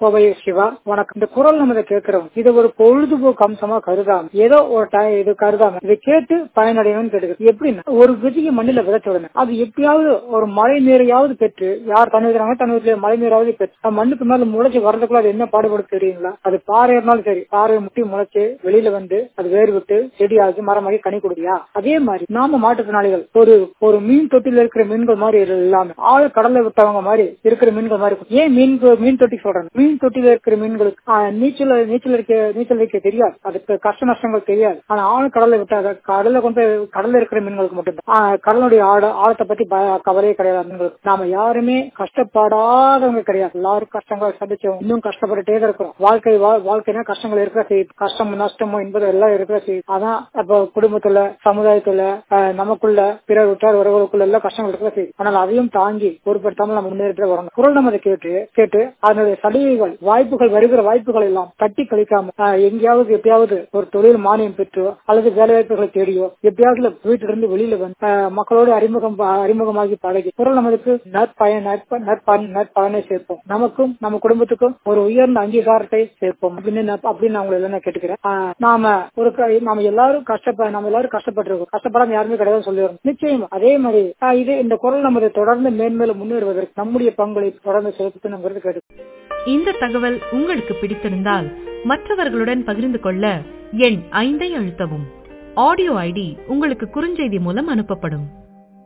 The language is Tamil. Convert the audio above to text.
கோவை சிவா வணக்கம் இந்த குரல் நம்ம இதை கேட்கிறோம் இது ஒரு பொழுதுபோக்கு அம்சமா கருதாம ஏதோ ஒரு டை- இது கருதாம இதை கேட்டு பயனடையணும்னு கேட்டுக்கிறது எப்படின்னா ஒரு விதியை மண்ணில விதைச்ச உடனே அது எப்படியாவது ஒரு மழை நீரையாவது பெற்று யார் தண்ணி வைக்கிறாங்க தண்ணி வீட்டுல மழை நீராவது பெற்று அது மண்ணுக்கு மேல முளைச்சு வரதுக்குள்ள அது என்ன பாடுபடும் தெரியுங்களா அது பாறை இருந்தாலும் சரி பாறை முட்டி முளைச்சு வெளியில வந்து அது வேர் விட்டு செடியாகி மரமாகி கனி கொடுக்கியா அதே மாதிரி நாம மாற்றுத்திறனாளிகள் ஒரு ஒரு மீன் தொட்டில இருக்கிற மீன்கள் மாதிரி இல்லாம ஆழ கடல்ல விட்டவங்க மாதிரி இருக்கிற மீன்கள் மாதிரி இருக்கும். ஏன் மீன் மீன் தொட்டி சொல்றேன் மீன் தொட்டில இருக்கிற மீன்களுக்கு ஆஹ், நீச்சல் நீச்சல் இருக்க நீச்சல் வைக்க தெரியாது அதுக்கு கஷ்ட நஷ்டங்கள் தெரியாது ஆனா ஆழ கடல்ல விட்டா அதை கடல்ல கொண்டு போய் கடல்ல இருக்கிற மீன்களுக்கு மட்டும் தான் கடலுடைய ஆழ ஆழத்தை பத்தி ப- கவலையே கிடையாது மீன்களுக்கு நாம யாருமே கஷ்டப்படாதவங்க கிடையாது எல்லாரும் கஷ்டங்களை சந்திச்சவங்க இன்னும் கஷ்டப்பட்டுட்டே தான் இருக்கிறோம் வாழ்க்கை வா- வாழ்க்கைனா கஷ்டங்கள் இருக்கிற செய்யுது கஷ்டம் நஷ்டமோ என்பது எல்லாம் இருக்கிற செய்யுது அதான் அப்ப குடும்பத்துல சமுதாயத்துல ஆஹ், நமக்குள்ள பிற உற்றார் உறவுகளுக்குள்ள எல்லாம் கஷ்டங்கள் இருக்கிற செய்யுது ஆனால் அதையும் தாங்கி பொருட்படுத்தாமல் நம்ம முன்னேறிட்டு வரணும் குரல் நம்ம அதை கேட்டு கேட்டு அதனுடைய சலுகைகள் வாய்ப்புகள் வருகிற வாய்ப்புகள் எல்லாம் தட்டி கழிக்காம ஆஹ், எங்கேயாவது எப்பயாவது ஒரு தொழில் மானியம் பெற்றோ அல்லது வேலை வாய்ப்புகளை தேடியோ எப்பயாவது வீட்டில இருந்து வெளியில வந்து ஆஹ், மக்களோடு அறிமுகம் அறிமுகமாகி பழகி குரல் நமக்கு நற்பயன் நற்ப நற்ப- நற்பலனை சேர்ப்போம் நமக்கும் நம்ம குடும்பத்துக்கும் ஒரு உயர்ந்த அங்கீகாரத்தை சேர்ப்போம் அப்படின்னு நான் அப்படின்னு நான் உங்களை எல்லாம் நான் கேட்டுக்கிறேன் ஆஹ், நாம ஒரு க- நாம எல்லாரும் கஷ்டப்ப நம்ம எல்லாரும் கஷ்டப்பட்டிருக்கோம் கஷ்டப்படாம யாருமே கிடையாது சொல்லிடுறோம் நிச்சயம் அதே மாதிரி ஆஹ், இது இந்த குரல் நமது தொடர்ந்து மேன்மேலும் முன்னேறுவதற்கு நம்முடைய பங்களிப்பு தொடர்ந்து செலுத்தணுங்கிறது கேட்டு இந்த தகவல் உங்களுக்கு பிடித்திருந்தால் மற்றவர்களுடன் பகிர்ந்து கொள்ள எண் ஐந்தை அழுத்தவும் ஆடியோ ஐடி உங்களுக்கு குறுஞ்செய்தி மூலம் அனுப்பப்படும்